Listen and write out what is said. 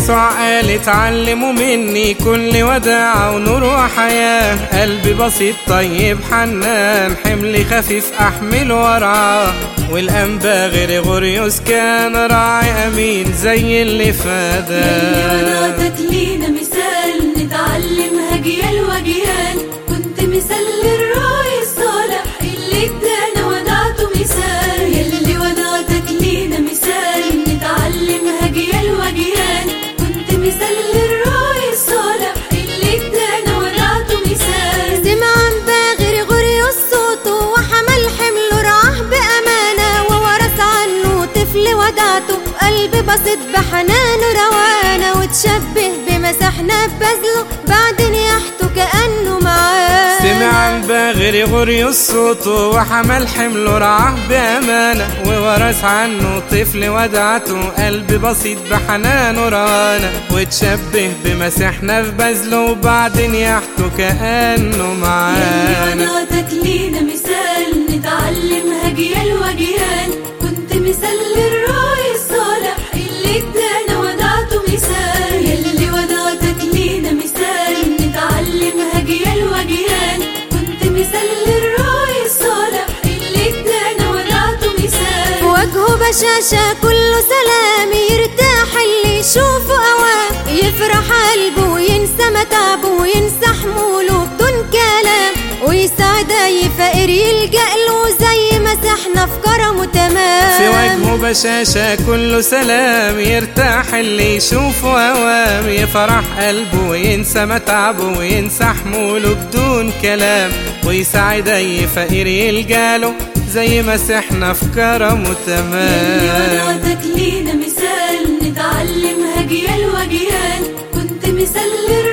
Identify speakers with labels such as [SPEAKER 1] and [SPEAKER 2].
[SPEAKER 1] يسوع قال اتعلموا مني كل وداع ونور وحياة قلبي بسيط طيب حنان حملي خفيف أحمل ورعاه والأنبا غريغوريوس كان راعي أمين زي اللي
[SPEAKER 2] يلي
[SPEAKER 1] فداه
[SPEAKER 2] وناتك لينا مثال نتعلم هجيال وجيال كنت مثال للراعي الصالح اللي ادانا ودعته مثال يلي وناتك لينا مثال نتعلم هجيال وجيال كنت مثال للراعي الصالح اللي ادانا ودعته مثال
[SPEAKER 3] سمع باغر غريوس صوته وحمل حمله رعاه بأمانة وورث عنه طفل ودعته قلب بسيط بحنانه روانة وتشبه بمسحنا ببذله بعد نياحته كأنه معاه
[SPEAKER 1] سمع الباغر غريوس صوته وحمل حمله رعاه بأمانة وورث عنه طفل ودعته قلب بسيط بحنانه روانة وتشبه بمسيحنا في بذله وبعدين يحته كأنه
[SPEAKER 2] يلي
[SPEAKER 1] معانا
[SPEAKER 2] وناتك لينا مثال نتعلم هجيال وجيال كنت مثال للراعي الصالح اللي ادانا ودعته مثال يلي وناتك لينا مثال نتعلم هجيال وجيال كنت مثال للراعي الصالح اللي ادانا ودعته مثال
[SPEAKER 3] في وجهه بشاشة كله سلام يرتاح اللي يشوفه أوام يفرح قلبه وينسى متعبه وينسى حموله بدون كلام ويسعد أي فقير يلجأ له زي مسحنا في كرمه تمام
[SPEAKER 1] في وجهه بشاشة كله سلام يرتاح اللي يشوفه أوام يفرح قلبه وينسى متعبه وينسى حموله بدون كلام ويساعد أي فقير يلجاله زي مسيحنا في كرمه
[SPEAKER 2] يلي
[SPEAKER 1] تمام
[SPEAKER 2] وناتك لينا مثال نتعلم هجيال وجيال كنت مثال للراعي